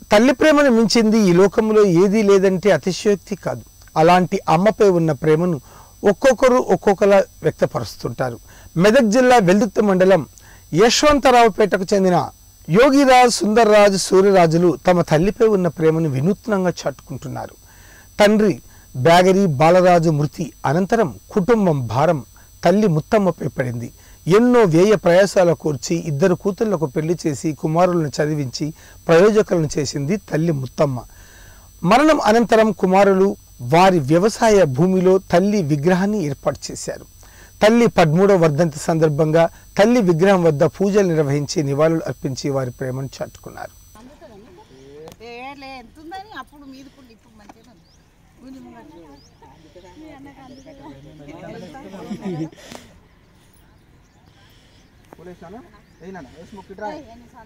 తల్లి ప్రేమను మించింది ఈ లోకంలో ఏదీ లేదంటే అతిశయోక్తి కాదు అలాంటి అమ్మపై ఉన్న ప్రేమను ఒక్కొక్కరు ఒక్కొక్కలా వ్యక్తపరుస్తుంటారు మెదక్ జిల్లా వెల్దుర్తి మండలం యశ్వంతరావుపేటకు చెందిన యోగిరాజ్ సుందర్రాజు సూర్యరాజులు తమ తల్లిపై ఉన్న ప్రేమను వినూత్నంగా చాటుకుంటున్నారు తండ్రి బ్యాగరి బాలరాజు మృతి అనంతరం కుటుంబం భారం తల్లి ముత్తమ్మపై పడింది ఎన్నో వ్యయ ప్రయాసాల కూర్చి ఇద్దరు కూతుళ్లకు పెళ్లి చేసి కుమారులను చదివించి ప్రయోజకులను చేసింది తల్లి ముత్తమ్మ మరణం అనంతరం కుమారులు వారి వ్యవసాయ భూమిలో తల్లి విగ్రహాన్ని ఏర్పాటు చేశారు తల్లి పదమూడవ వర్ధంతి సందర్భంగా తల్లి విగ్రహం వద్ద పూజలు నిర్వహించి నివాళులు అర్పించి వారి ప్రేమను చాటుకున్నారు ఏలే ఎంత ఉందని అప్పుడు మీదకుండి ఇప్పుడు మంచిగా ఉంది. ఊని ముంగట చూడు. పోలీసాను అయినా వేసి మొక్కిట్రా